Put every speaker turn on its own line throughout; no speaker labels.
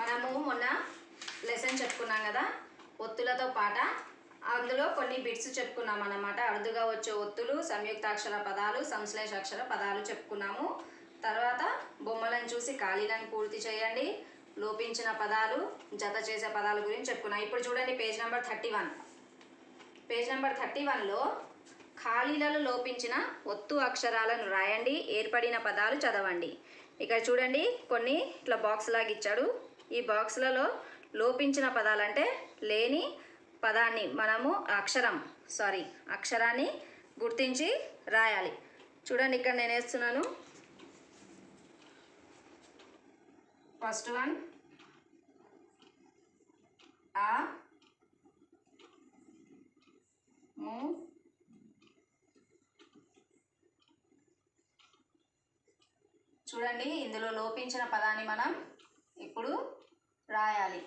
మనము మొన్న లెసన్ చెప్పుకున్నాం కదా ఒత్తులతో పాట అందులో కొన్ని బిట్స్ చెప్పుకున్నాం అన్నమాట అరుదుగా వచ్చే ఒత్తులు సంయుక్తాక్షర పదాలు సంశ్లేషాక్షర పదాలు చెప్పుకున్నాము తర్వాత బొమ్మలను చూసి ఖాళీలను పూర్తి చేయండి లోపించిన పదాలు జత చేసే పదాల గురించి చెప్పుకున్నాం ఇప్పుడు చూడండి page number thirty one page number thirty వన్లో ఖాళీలలో లోపించిన ఒత్తు అక్షరాలను రాయండి ఏర్పడిన పదాలు చదవండి ఇక్కడ చూడండి కొన్ని ఇట్లా బాక్స్ లాగా ఇచ్చాడు ఈ బాక్స్లలో లోపించిన పదాలంటే లేని పదాన్ని మనము అక్షరం సారీ అక్షరాన్ని గుర్తించి రాయాలి చూడండి ఇక్కడ నేను వేస్తున్నాను ఫస్ట్ వన్ ఆ ము చూడండి ఇందులో లోపించిన పదాన్ని మనం ఇప్పుడు రాయాలి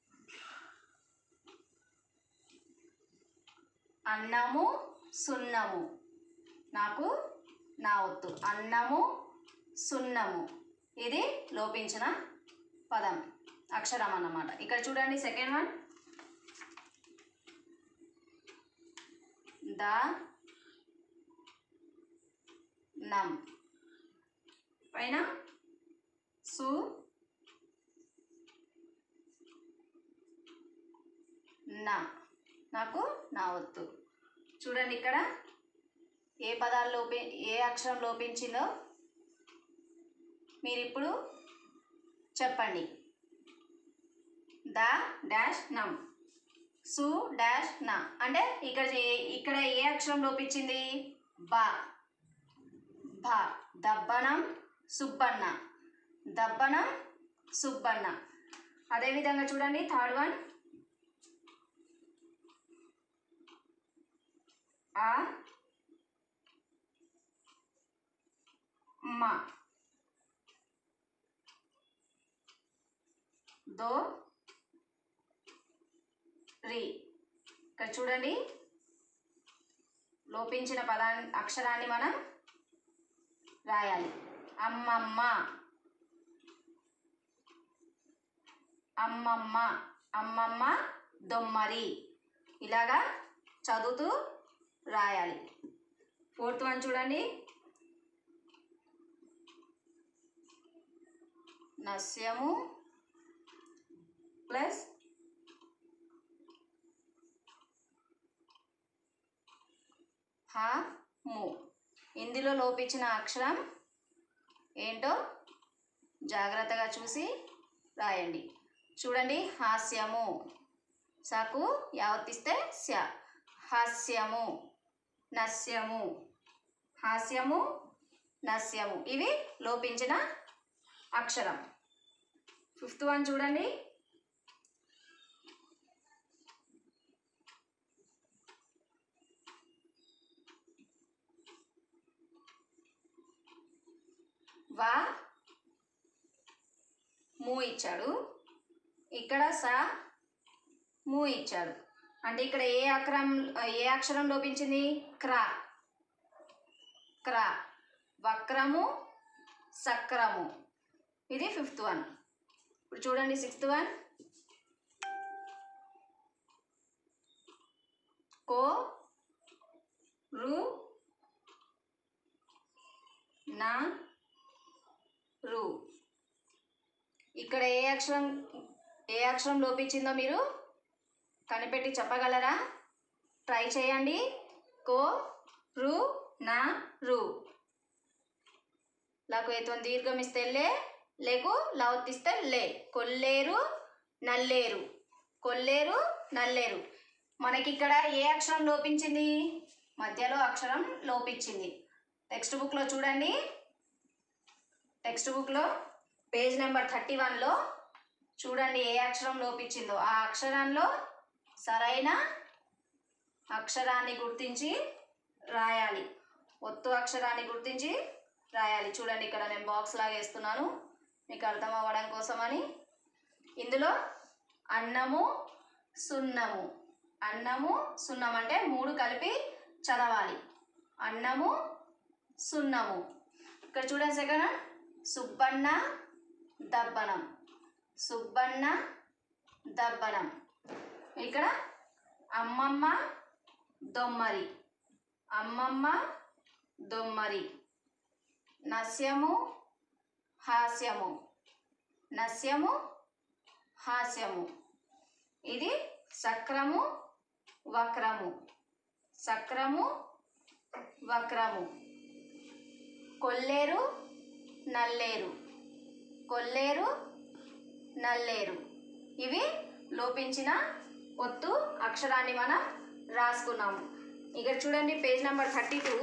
అన్నము సున్నము నాకు నా ఒత్తు అన్నము సున్నము ఇది లోపించిన పదం అక్షరం అన్నమాట ఇక్కడ చూడండి సెకండ్ వన్ ద నం పైన సు నా నాకు నా ఒత్తు చూడండి ఇక్కడ ఏ పదాలు లోపి ఏ అక్షరం లోపించిందో మీరు ఇప్పుడు చెప్పండి ద డాష్ నమ్ సు డాష్ నా అంటే ఇక్కడ ఏ- ఇక్కడ ఏ అక్షరం లోపించింది బా భ దబ్బనం సుబ్బన్న దబ్బనం సుబ్బన్న అదేవిధంగా చూడండి థర్డ్ వన్ ఆ మా దో రి ఇక్కడ చూడండి లోపించిన పదాన్ని అక్షరాన్ని మనం రాయాలి అమ్మమ్మ అమ్మమ్మ అమ్మమ్మ దొమ్మరి ఇలాగా చదువుతూ రాయాలి ఫోర్త్ వన్ చూడండి నస్యము ప్లస్ హ ము ఇందులో లోపించిన అక్షరం ఏంటో జాగ్రత్తగా చూసి రాయండి చూడండి హాస్యము సకు యావత్తిస్తే స్య హాస్యము నస్యము హాస్యము నస్యము ఇవి లోపించిన అక్షరం ఫిఫ్త్ వన్ చూడండి వా ము ఇచ్చాడు ఇక్కడ స ము ఇచ్చాడు అంటే ఇక్కడ ఏ అక్షరం ఏ అక్షరం లోపించింది క్రా క్రా వక్రము సక్రము ఇది ఫిఫ్త్ వన్ ఇప్పుడు చూడండి సిక్స్త్ వన్ కో రు నా రు ఇక్కడ ఏ అక్షరం ఏ అక్షరం లోపించిందో మీరు కనిపెట్టి చెప్పగలరా ట్రై చేయండి కో రు నా రు లకు ఎత్తుని దీర్ఘం ఇస్తే లే లేకు లవత్తిస్తే లే కొల్లేరు నల్లేరు కొల్లేరు నల్లేరు మనకి ఇక్కడ ఏ అక్షరం లోపించింది మధ్యలో అక్షరం లోపించింది టెక్స్ట్ బుక్లో చూడండి టెక్స్ట్ బుక్లో పేజ్ నెంబర్ థర్టీ వన్లో చూడండి ఏ అక్షరం లోపించిందో ఆ అక్షరంలో సరైన అక్షరాన్ని గుర్తించి రాయాలి ఒత్తు అక్షరాన్ని గుర్తించి రాయాలి చూడండి ఇక్కడ నేను బాక్స్ లాగా వేస్తున్నాను మీకు అర్థం అవ్వడం కోసమని ఇందులో అన్నము సున్నము అన్నము సున్నం అంటే మూడు కలిపి చదవాలి అన్నము సున్నము ఇక్కడ చూడండి సెకండ్ సుబ్బన్న దబ్బనం సుబ్బన్న దబ్బనం ఇక్కడ అమ్మమ్మ దొమ్మరి అమ్మమ్మ దొమ్మరి నస్యము హాస్యము నస్యము హాస్యము ఇది సక్రము వక్రము సక్రము వక్రము కొల్లేరు నల్లేరు కొల్లేరు నల్లేరు ఇవి లోపించిన ఒత్తు అక్షరాన్ని మనం రాసుకున్నాము ఇక్కడ చూడండి page number thirty two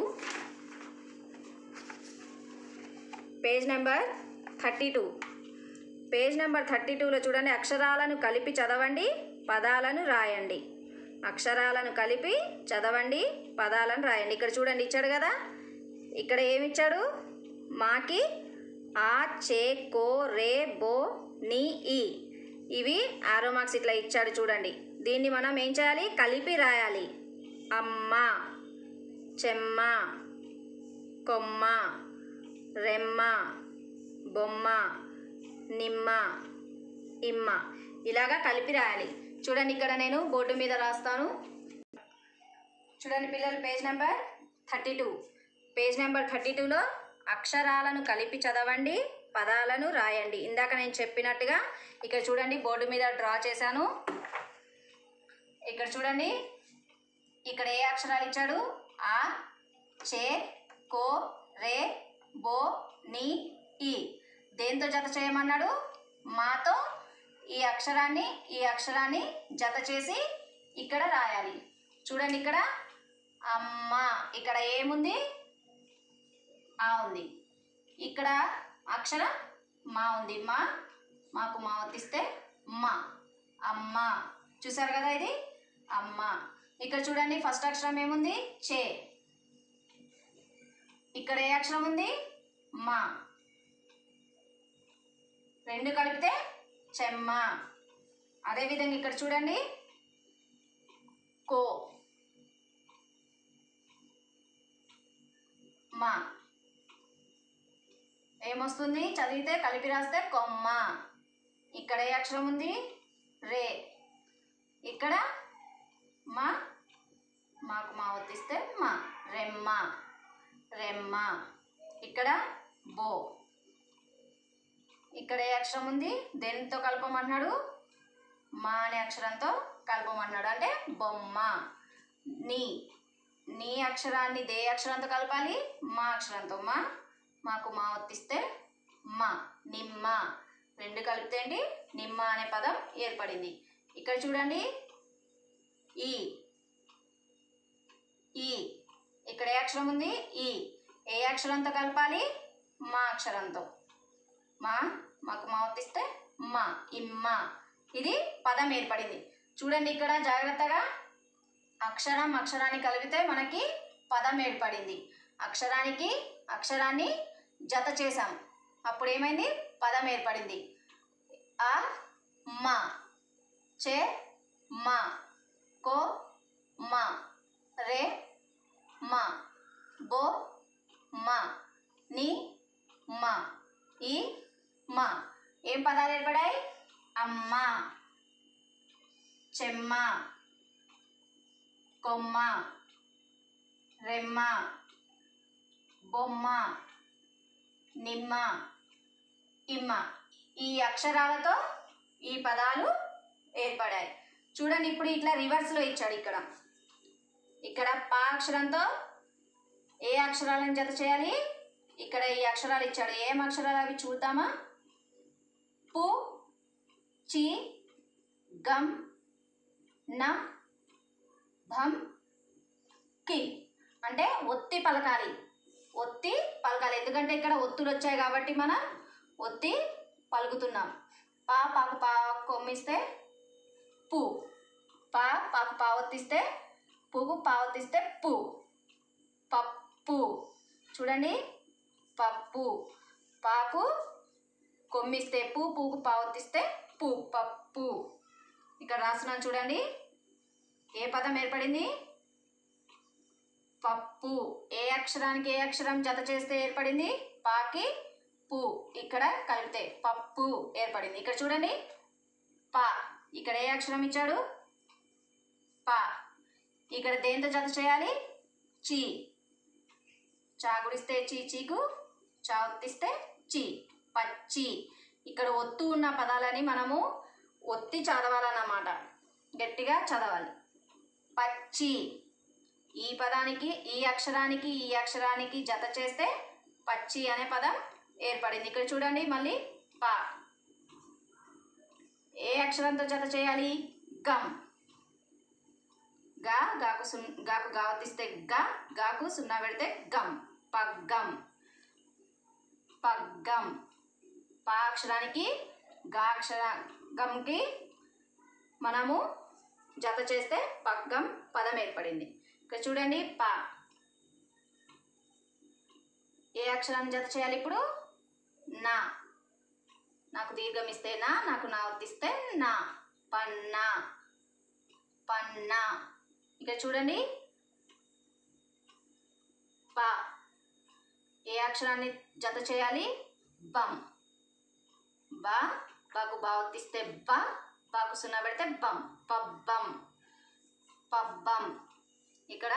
page number thirty two page number thirty టూలో చూడండి అక్షరాలను కలిపి చదవండి పదాలను రాయండి అక్షరాలను కలిపి చదవండి పదాలను రాయండి ఇక్కడ చూడండి ఇచ్చాడు కదా ఇక్కడ ఏమి ఇచ్చాడు మాకి ఆ చే కో రే బో నీ ఈ ఇవి ఆరో మార్క్స్ ఇట్లా ఇచ్చాడు చూడండి దీన్ని మనం ఏం చేయాలి కలిపి రాయాలి అమ్మ చెమ్మ కొమ్మ రెమ్మ బొమ్మ నిమ్మ ఇమ్మ ఇలాగా కలిపి రాయాలి చూడండి ఇక్కడ నేను బోర్డు మీద రాస్తాను చూడండి పిల్లలు page number thirty two page number thirty టూలో అక్షరాలను కలిపి చదవండి పదాలను రాయండి ఇందాక నేను చెప్పినట్టుగా ఇక్కడ చూడండి బోర్డు మీద డ్రా చేశాను ఇక్కడ చూడండి ఇక్కడ ఏ అక్షరాలు ఇచ్చాడు ఆ చే కో రే బో నీ ఈ దేంతో జత చేయమన్నాడు మాతో ఈ అక్షరాన్ని ఈ అక్షరాన్ని జత చేసి ఇక్కడ రాయాలి చూడండి ఇక్కడ అమ్మ ఇక్కడ ఏముంది ఆ ఉంది ఇక్కడ అక్షరం మా ఉంది మా మాకు మా వత్తిస్తే మా అమ్మ చూసారు కదా ఇది అమ్మ ఇక్కడ చూడండి ఫస్ట్ అక్షరం ఏముంది చే ఇక్కడ ఏ అక్షరం ఉంది మా రెండు కలిపితే చెమ్మ అదేవిధంగా ఇక్కడ చూడండి కో మా ఏమొస్తుంది చదివితే కలిపి రాస్తే కొమ్మ ఇక్కడ ఏ అక్షరం ఉంది రే ఇక్కడ మా మాకు మా ఒత్తిస్తే మా రెమ్మ రెమ్మ ఇక్కడ బో ఇక్కడ ఏ అక్షరం ఉంది దేనితో కలపమన్నాడు మా అనే అక్షరంతో కలపమన్నాడు అంటే బొమ్మ నీ నీ అక్షరాన్ని దే అక్షరంతో కలపాలి మా అక్షరంతో మా మాకు మా ఒత్తిస్తే మా నిమ్మ రెండు కలిపితే అండి నిమ్మ అనే పదం ఏర్పడింది ఇక్కడ చూడండి ఈ ఈ ఇక్కడ ఏ అక్షరం ఉంది ఈ ఏ అక్షరంతో కలపాలి మా అక్షరంతో మా మాకు మా ఒత్తిస్తే మా ఇమ్మ ఇది పదం ఏర్పడింది చూడండి ఇక్కడ జాగ్రత్తగా అక్షరం అక్షరాన్ని కలిపితే మనకి పదం ఏర్పడింది అక్షరానికి అక్షరాన్ని జత చేసాం అప్పుడు ఏమైంది పదం ఏర్పడింది ఆ మా చే మా కో మా రే మా బో మా ని మా ఈ మా ఏం పదాలు ఏర్పడాయి అమ్మ చెమ్మ కొమ్మ రెమ్మ బొమ్మ నిమ్మ ఇమ్మ ఈ అక్షరాలతో ఈ పదాలు ఏర్పడాయి చూడండి ఇప్పుడు ఇట్లా రివర్స్లో ఇచ్చాడు ఇక్కడ ఇక్కడ పా అక్షరంతో ఏ అక్షరాలను జత చేయాలి ఇక్కడ ఈ అక్షరాలు ఇచ్చాడు ఏం అక్షరాలు అవి చూద్దామా పు చి గమ్ న భం కి అంటే ఒత్తి పలకాలి ఒత్తి పలకాలి ఎందుకంటే ఇక్కడ ఒత్తులు వచ్చాయి కాబట్టి మనం ఒత్తి పలుకుతున్నాం పా పాకు పా కొమ్మిస్తే పు పా పాకు పా ఒత్తిస్తే పువ్వు పా ఒత్తిస్తే పు పప్పు చూడండి పప్పు పాకు కొమ్మిస్తే పు పువ్వుకు పావతిస్తే పు పప్పు ఇక్కడ రాస్తున్నాను చూడండి ఏ పదం ఏర్పడింది పప్పు ఏ అక్షరానికి ఏ అక్షరం జత చేస్తే ఏర్పడింది పాకి పు ఇక్కడ కలిపితే పప్పు ఏర్పడింది ఇక్కడ చూడండి ప ఇక్కడ ఏ అక్షరం ఇచ్చాడు ప ఇక్కడ దేంతో జత చేయాలి చి చా గుడిస్తే చీ చీకు చా ఒత్తిస్తే చి పచ్చి ఇక్కడ ఒత్తు ఉన్న పదాలని మనము ఒత్తి చదవాలన్నమాట గట్టిగా చదవాలి పచ్చి ఈ పదానికి ఈ అక్షరానికి ఈ అక్షరానికి జత చేస్తే పచ్చి అనే పదం ఏర్పడింది ఇక్కడ చూడండి మళ్ళీ పా ఏ అక్షరంతో జత చేయాలి గమ్ గా గాకు సున్ గాకు గావతిస్తే గా గాకు సున్నా పెడితే గమ్ పగ్గం పగ్గం పా అక్షరానికి గా అక్షర గమ్కి మనము జత చేస్తే పగ్గం పదం ఏర్పడింది ఇక్కడ చూడండి పా ఏ అక్షరాన్ని జత చేయాలి ఇప్పుడు నా నాకు దీర్ఘం ఇస్తే నా నాకు నా ఒత్తిస్తే నా పన్నా పన్నా ఇక్కడ చూడండి పా ఏ అక్షరాన్ని జత చేయాలి బం బా బాకు బా ఒత్తిస్తే బా బాకు సున్నా పెడితే బం పబ్బం పబ్బం ఇక్కడ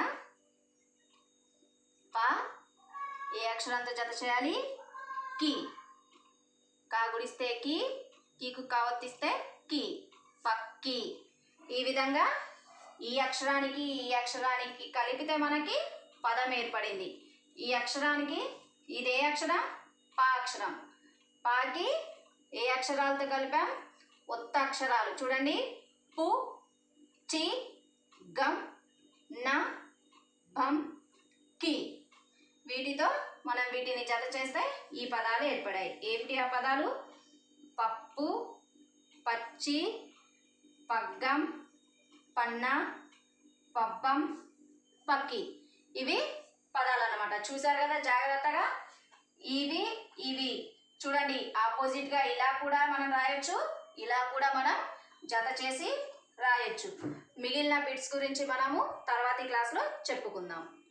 పా ఏ అక్షరంతో జత చేయాలి కి కా గుడిస్తే కి కీకు కావత్తిస్తే కి పక్కి ఈ విధంగా ఈ అక్షరానికి ఈ అక్షరానికి కలిపితే మనకి పదం ఏర్పడింది ఈ అక్షరానికి ఇదే అక్షరం పా అక్షరం పాకి ఏ అక్షరాలతో కలిపాం ఒత్త అక్షరాలు చూడండి పు చి గం న భం కి వీటితో మనం వీటిని జత చేస్తే ఈ పదాలు ఏర్పడాయి ఏమిటి ఆ పదాలు పప్పు పచ్చి పగ్గం పన్న పబ్బం పక్కి ఇవి పదాలు అన్నమాట చూసారు కదా జాగ్రత్తగా ఇవి ఇవి చూడండి ఆపోజిట్గా ఇలా కూడా మనం రాయొచ్చు ఇలా కూడా మనం జత చేసి రాయొచ్చు మిగిలిన బిట్స్ గురించి మనము తర్వాతి క్లాస్లో చెప్పుకుందాం